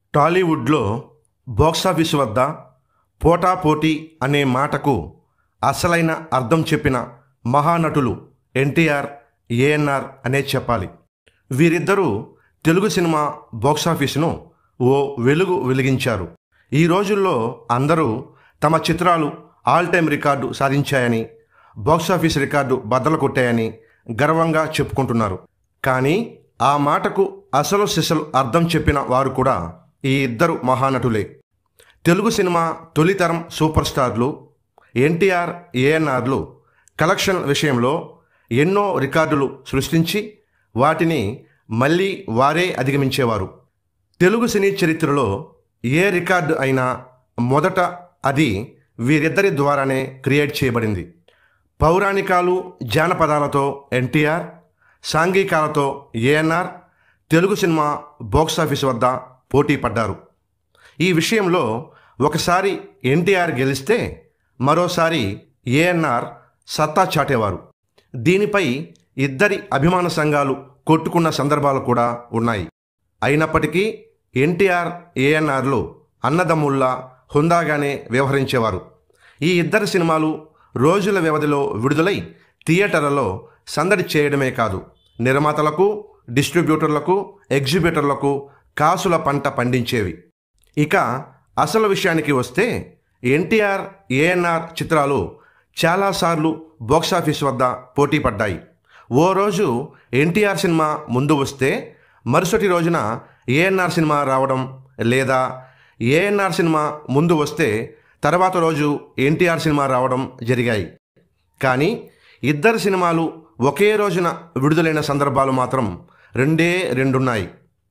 టాలీవుడ్లో బాక్సాఫీస్ వద్ద పోటాపోటీ అనే మాటకు అసలైన అర్థం చెప్పిన మహానటులు ఎన్టీఆర్ ఏఎన్ఆర్ అనే చెప్పాలి వీరిద్దరూ తెలుగు సినిమా బాక్సాఫీసును ఓ వెలుగు వెలిగించారు ఈ రోజుల్లో అందరూ తమ చిత్రాలు ఆల్ టైమ్ రికార్డు సాధించాయని బాక్సాఫీస్ రికార్డు బద్దలు కొట్టాయని గర్వంగా చెప్పుకుంటున్నారు కానీ ఆ మాటకు అసలు సిసలు అర్థం చెప్పిన వారు కూడా ఈ ఇద్దరు మహానటులే తెలుగు సినిమా తొలితరం సూపర్ స్టార్లు ఎన్టీఆర్ ఏఎన్ఆర్లు కలెక్షన్ విషయంలో ఎన్నో రికార్డులు సృష్టించి వాటిని మళ్ళీ వారే అధిగమించేవారు తెలుగు సినీ చరిత్రలో ఏ రికార్డు అయినా మొదట అది వీరిద్దరి ద్వారానే క్రియేట్ చేయబడింది పౌరాణికాలు జానపదాలతో ఎన్టీఆర్ సాంఘికాలతో ఏఎన్ఆర్ తెలుగు సినిమా బాక్సాఫీస్ వద్ద పోటీ పడ్డారు ఈ విషయంలో ఒకసారి ఎన్టీఆర్ గెలిస్తే మరోసారి ఏఎన్ఆర్ సత్తా చాటేవారు దీనిపై ఇద్దరి అభిమాన సంఘాలు కొట్టుకున్న సందర్భాలు కూడా ఉన్నాయి అయినప్పటికీ ఎన్టీఆర్ ఏఎన్ఆర్లు అన్నదమ్ముల్లా హుందాగానే వ్యవహరించేవారు ఈ ఇద్దరు సినిమాలు రోజుల వ్యవధిలో విడుదలై థియేటర్లలో సందడి చేయడమే కాదు నిర్మాతలకు డిస్ట్రిబ్యూటర్లకు ఎగ్జిబిటర్లకు కాసుల పంట పండించేవి ఇక అసలు విషయానికి వస్తే ఎన్టీఆర్ ఏఎన్ఆర్ చిత్రాలు చాలాసార్లు బాక్సాఫీస్ వద్ద పోటీ పడ్డాయి ఓ రోజు ఎన్టీఆర్ సినిమా ముందు వస్తే మరుసటి రోజున ఏఎన్ఆర్ సినిమా రావడం లేదా ఏఎన్ఆర్ సినిమా ముందు వస్తే తర్వాత రోజు ఎన్టీఆర్ సినిమా రావడం జరిగాయి కానీ ఇద్దరు సినిమాలు ఒకే రోజున విడుదలైన సందర్భాలు మాత్రం రెండే రెండున్నాయి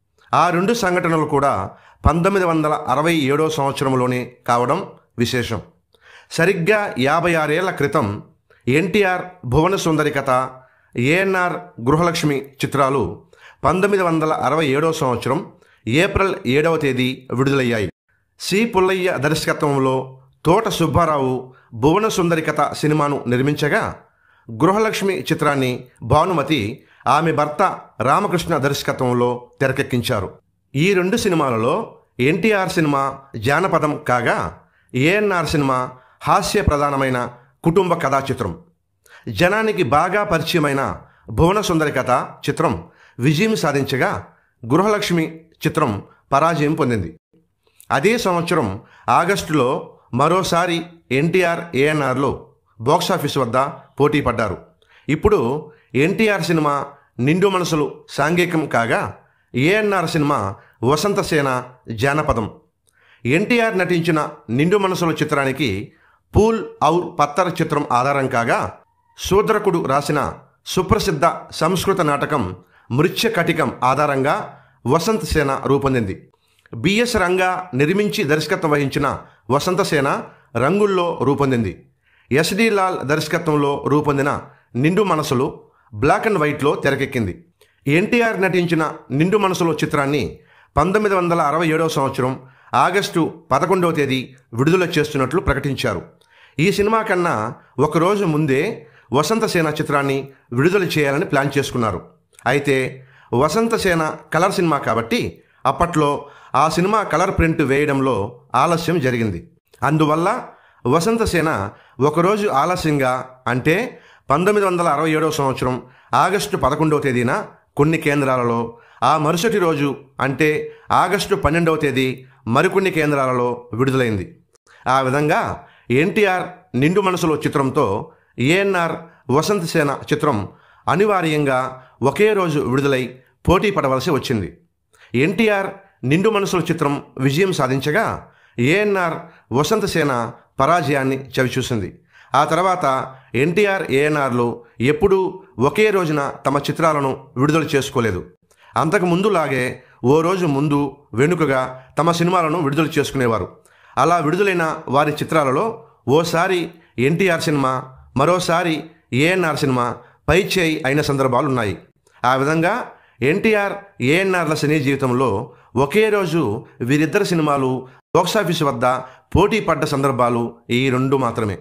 ఆ రెండు సంఘటనలు కూడా పంతొమ్మిది వందల అరవై ఏడో సంవత్సరంలోనే కావడం విశేషం సరిగ్గా యాభై ఆరేళ్ల క్రితం ఎన్టీఆర్ భువన సుందరి కథ ఏఎన్ఆర్ గృహలక్ష్మి చిత్రాలు పంతొమ్మిది వందల అరవై ఏడో సంవత్సరం ఏప్రిల్ ఏడవ తేదీ విడుదలయ్యాయి సి పుల్లయ్య దర్శకత్వంలో తోట సుబ్బారావు భువన సుందరి కథ సినిమాను నిర్మించగా గృహలక్ష్మి చిత్రాన్ని భానుమతి ఆమె భర్త రామకృష్ణ దర్శకత్వంలో తెరకెక్కించారు ఈ రెండు సినిమాలలో ఎన్టీఆర్ సినిమా జానపదం కాగా ఏఎన్ఆర్ సినిమా హాస్య ప్రధానమైన కుటుంబ కథా చిత్రం జనానికి బాగా పరిచయమైన భువన సుందరి కథ చిత్రం విజయం సాధించగా గృహలక్ష్మి చిత్రం పరాజయం పొందింది అదే సంవత్సరం ఆగస్టులో మరోసారి ఎన్టీఆర్ ఏఎన్ఆర్లో బాక్సాఫీస్ వద్ద పోటీ పడ్డారు ఇప్పుడు ఎన్టీఆర్ సినిమా నిండు మనసులు సాంఘికం కాగా ఏఎన్ఆర్ సినిమా వసంతసేన జానపదం ఎన్టీఆర్ నటించిన నిండు మనసుల చిత్రానికి పూల్ ఔర్ పత్తర్ చిత్రం ఆధారం కాగా శూద్రకుడు రాసిన సుప్రసిద్ధ సంస్కృత నాటకం మృత్యకటికం ఆధారంగా వసంత సేన రూపొందింది బిఎస్ రంగా నిర్మించి దర్శకత్వం వహించిన వసంతసేన రంగుల్లో రూపొందింది ఎస్డి లాల్ దర్శకత్వంలో రూపొందిన నిండు మనసులు బ్లాక్ అండ్ వైట్లో తెరకెక్కింది ఎన్టీఆర్ నటించిన నిండు మనసులో చిత్రాన్ని పంతొమ్మిది వందల అరవై ఏడవ సంవత్సరం ఆగస్టు పదకొండవ తేదీ విడుదల చేస్తున్నట్లు ప్రకటించారు ఈ సినిమా కన్నా ఒకరోజు ముందే వసంతసేన చిత్రాన్ని విడుదల చేయాలని ప్లాన్ చేసుకున్నారు అయితే వసంతసేన కలర్ సినిమా కాబట్టి అప్పట్లో ఆ సినిమా కలర్ ప్రింట్ వేయడంలో ఆలస్యం జరిగింది అందువల్ల వసంతసేన ఒకరోజు ఆలస్యంగా అంటే పంతొమ్మిది వందల అరవై ఏడవ సంవత్సరం ఆగస్టు పదకొండవ తేదీన కొన్ని కేంద్రాలలో ఆ మరుసటి రోజు అంటే ఆగస్టు పన్నెండవ తేదీ మరికొన్ని కేంద్రాలలో విడుదలైంది ఆ విధంగా ఎన్టీఆర్ నిండు మనసులో చిత్రంతో ఏఎన్ఆర్ వసంతసేన చిత్రం అనివార్యంగా ఒకే రోజు విడుదలై పోటీ పడవలసి వచ్చింది ఎన్టీఆర్ నిండు మనసుల చిత్రం విజయం సాధించగా ఏఎన్ఆర్ వసంతసేన పరాజయాన్ని చవిచూసింది ఆ తర్వాత ఎన్టీఆర్ ఏఎన్ఆర్లు ఎప్పుడూ ఒకే రోజున తమ చిత్రాలను విడుదల చేసుకోలేదు అంతకు ముందులాగే ఓ రోజు ముందు వెనుకగా తమ సినిమాలను విడుదల చేసుకునేవారు అలా విడుదలైన వారి చిత్రాలలో ఓసారి ఎన్టీఆర్ సినిమా మరోసారి ఏఎన్ఆర్ సినిమా పై చేయి అయిన సందర్భాలు ఉన్నాయి ఆ విధంగా ఎన్టీఆర్ ఏఎన్ఆర్ల సినీ జీవితంలో ఒకే రోజు వీరిద్దరు సినిమాలు బాక్సాఫీస్ వద్ద పోటీ పడ్డ సందర్భాలు ఈ రెండు మాత్రమే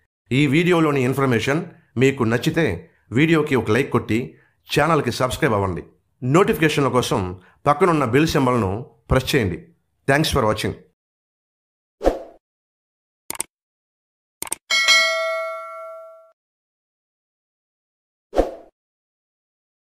ఈ వీడియోలోని ఇన్ఫర్మేషన్ మీకు నచ్చితే వీడియోకి ఒక లైక్ కొట్టి ఛానల్కి సబ్స్క్రైబ్ అవ్వండి నోటిఫికేషన్ల కోసం పక్కనున్న బెల్ సింబల్ను ప్రెస్ చేయండి థ్యాంక్స్ ఫర్ వాచింగ్